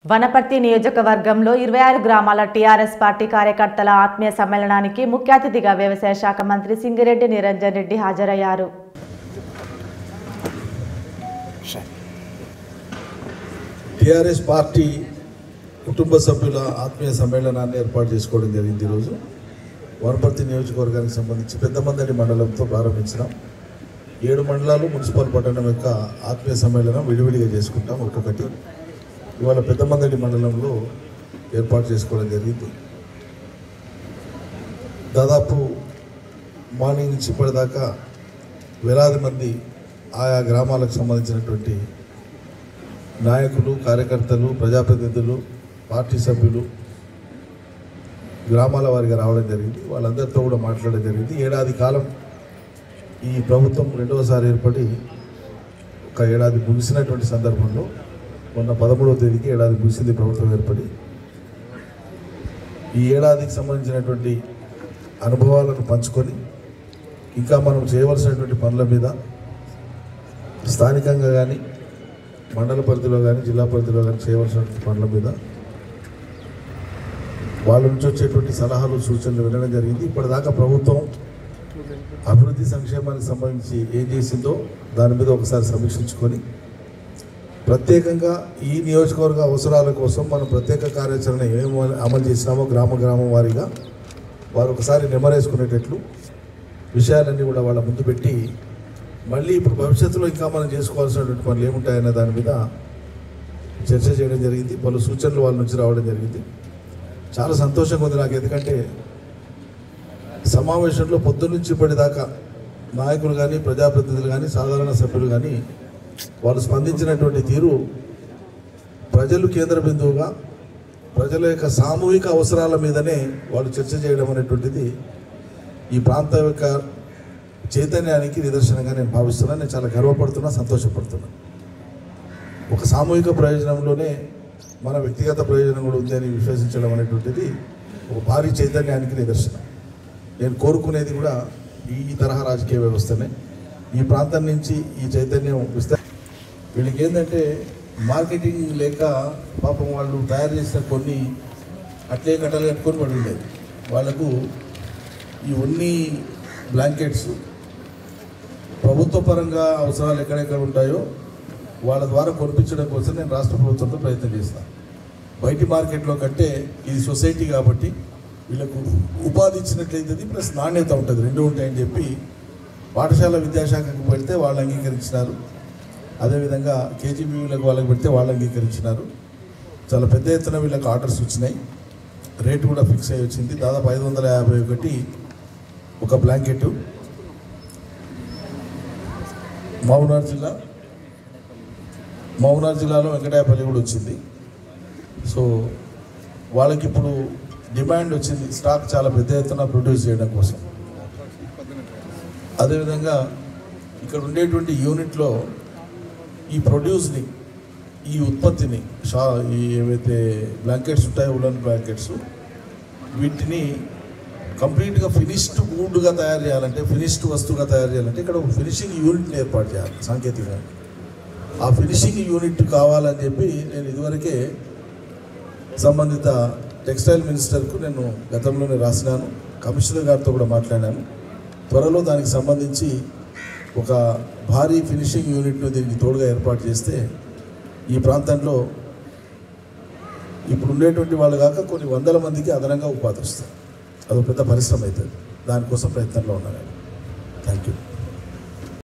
వనపర్తి నియోజకవర్గంలో ఇరవై ఆరు గ్రామాల టీఆర్ఎస్ పార్టీ కార్యకర్తల ఆత్మీయ సమ్మేళనానికి ముఖ్య అతిథిగా వ్యవసాయ శాఖ మంత్రి సింగిరెడ్డి నిరంజన్ రెడ్డి హాజరయ్యారు టీఆర్ఎస్ పార్టీ కుటుంబ సభ్యుల ఆత్మీయ సమ్మేళనాన్ని ఏర్పాటు చేసుకోవడం జరిగింది ఈరోజు వనపర్తి నియోజకవర్గానికి సంబంధించి పెద్దమందడి మండలంతో ప్రారంభించినాం ఏడు మండలాలు మున్సిపల్ పట్టణం యొక్క ఆత్మీయ సమ్మేళనం విడివిడిగా చేసుకుంటాం ఒక్కొక్కటి ఇవాళ పెద్దమందడి మండలంలో ఏర్పాటు చేసుకోవడం జరిగింది దాదాపు మార్నింగ్ నుంచి ఇప్పటిదాకా వేలాది మంది ఆయా గ్రామాలకు సంబంధించినటువంటి నాయకులు కార్యకర్తలు ప్రజాప్రతినిధులు పార్టీ సభ్యులు గ్రామాల వారిగా రావడం జరిగింది వాళ్ళందరితో కూడా మాట్లాడడం జరిగింది ఏడాది కాలం ఈ ప్రభుత్వం రెండవసారి ఏర్పడి ఒక ఏడాది ముగిసినటువంటి సందర్భంలో మొన్న పదమూడవ తేదీకి ఏడాది ముగిసింది ప్రభుత్వం ఏర్పడి ఈ ఏడాదికి సంబంధించినటువంటి అనుభవాలను పంచుకొని ఇంకా మనం చేయవలసినటువంటి పనుల మీద స్థానికంగా కానీ మండల పరిధిలో కానీ జిల్లా పరిధిలో కానీ చేయవలసినటువంటి పనుల మీద వాళ్ళ నుంచి వచ్చేటువంటి సలహాలు సూచనలు వినడం జరిగింది ఇప్పటిదాకా ప్రభుత్వం అభివృద్ధి సంక్షేమానికి సంబంధించి ఏం చేసిందో దాని మీద ఒకసారి సమీక్షించుకొని ప్రత్యేకంగా ఈ నియోజకవర్గ అవసరాల కోసం మనం ప్రత్యేక కార్యాచరణ ఏం అమలు చేసినామో గ్రామ గ్రామం వారీగా వారు ఒకసారి నెమరేసుకునేటట్లు విషయాలన్నీ కూడా వాళ్ళ ముందు పెట్టి మళ్ళీ ఇప్పుడు భవిష్యత్తులో ఇంకా మనం చేసుకోవాల్సినటువంటి పనులు ఏముంటాయనే దాని మీద చర్చ చేయడం జరిగింది పలు సూచనలు వాళ్ళ నుంచి రావడం జరిగింది చాలా సంతోషంగా ఉంది నాకు ఎందుకంటే సమావేశంలో పొద్దున్నుంచి ఇప్పటిదాకా నాయకులు కానీ ప్రజాప్రతినిధులు కానీ సాధారణ సభ్యులు కానీ వాళ్ళు స్పందించినటువంటి తీరు ప్రజలు కేంద్ర బిందువుగా ప్రజల యొక్క సామూహిక అవసరాల మీదనే వాళ్ళు చర్చ చేయడం అనేటువంటిది ఈ ప్రాంత యొక్క చైతన్యానికి నిదర్శనంగా నేను భావిస్తున్నాను నేను చాలా గర్వపడుతున్నా సంతోషపడుతున్నా ఒక సామూహిక ప్రయోజనంలోనే మన వ్యక్తిగత ప్రయోజనం కూడా ఉంది అని విశ్వసించడం అనేటువంటిది ఒక భారీ చైతన్యానికి నిదర్శనం నేను కోరుకునేది కూడా ఈ తరహా రాజకీయ వ్యవస్థనే ఈ ప్రాంతం నుంచి ఈ చైతన్యం విస్తా వీళ్ళకి ఏంటంటే మార్కెటింగ్ లేక పాపం వాళ్ళు తయారు చేసిన కొన్ని అట్లే కట్టలు కట్టుకొని పడి ఉండేది వాళ్ళకు ఈ ఉన్ని బ్లాంకెట్స్ ప్రభుత్వ పరంగా అవసరాలు ఎక్కడెక్కడ ఉంటాయో వాళ్ళ ద్వారా కొనిపించడం కోసం నేను రాష్ట్ర ప్రభుత్వంతో ప్రయత్నం చేస్తాను బయటి మార్కెట్లో కంటే ఇది సొసైటీ కాబట్టి వీళ్ళకు ఉపాధి ఇచ్చినట్లయితుంది ప్లస్ నాణ్యత ఉంటుంది రెండు ఉంటాయని చెప్పి పాఠశాల విద్యాశాఖకు పెడితే వాళ్ళు అంగీకరించినారు అదేవిధంగా కేజీబీవీలకు వాళ్ళకి పెడితే వాళ్ళు అంగీకరించినారు చాలా పెద్ద ఎత్తున వీళ్ళకి ఆర్డర్స్ వచ్చినాయి రేటు కూడా ఫిక్స్ అయ్యి వచ్చింది దాదాపు ఐదు వందల యాభై ఒకటి ఒక బ్లాంకెట్ మహబూబ్నగర్ జిల్లా మహబూబ్నగర్ జిల్లాలో వెంకటాయపల్లి కూడా వచ్చింది సో వాళ్ళకి ఇప్పుడు డిమాండ్ వచ్చింది స్టాక్ చాలా పెద్ద ఎత్తున ప్రొడ్యూస్ చేయడం కోసం అదేవిధంగా ఇక్కడ ఉండేటువంటి యూనిట్లో ఈ ప్రొడ్యూస్ని ఈ ఉత్పత్తిని షా ఈ ఏవైతే బ్లాంకెట్స్ ఉంటాయో ఉలన్ బ్లాంకెట్స్ వీటిని కంప్లీట్గా ఫినిష్డ్ గూడ్గా తయారు చేయాలంటే ఫినిష్డ్ వస్తువుగా తయారు చేయాలంటే ఇక్కడ ఒక ఫినిషింగ్ యూనిట్ని ఏర్పాటు చేయాలి సాంకేతికంగా ఆ ఫినిషింగ్ యూనిట్ కావాలని చెప్పి నేను ఇదివరకే సంబంధిత టెక్స్టైల్ మినిస్టర్కు నేను గతంలోనే రాసినాను కమిషనర్ గారితో కూడా మాట్లాడాను త్వరలో దానికి సంబంధించి ఒక భారీ ఫినిషింగ్ యూనిట్ను దీనికి తోడుగా ఏర్పాటు చేస్తే ఈ ప్రాంతంలో ఇప్పుడు ఉండేటువంటి వాళ్ళు కాక కొన్ని వందల మందికి అదనంగా ఉపాధి వస్తుంది అదొక పెద్ద పరిశ్రమ అవుతుంది దానికోసం ప్రయత్నంలో ఉన్నాను థ్యాంక్ యూ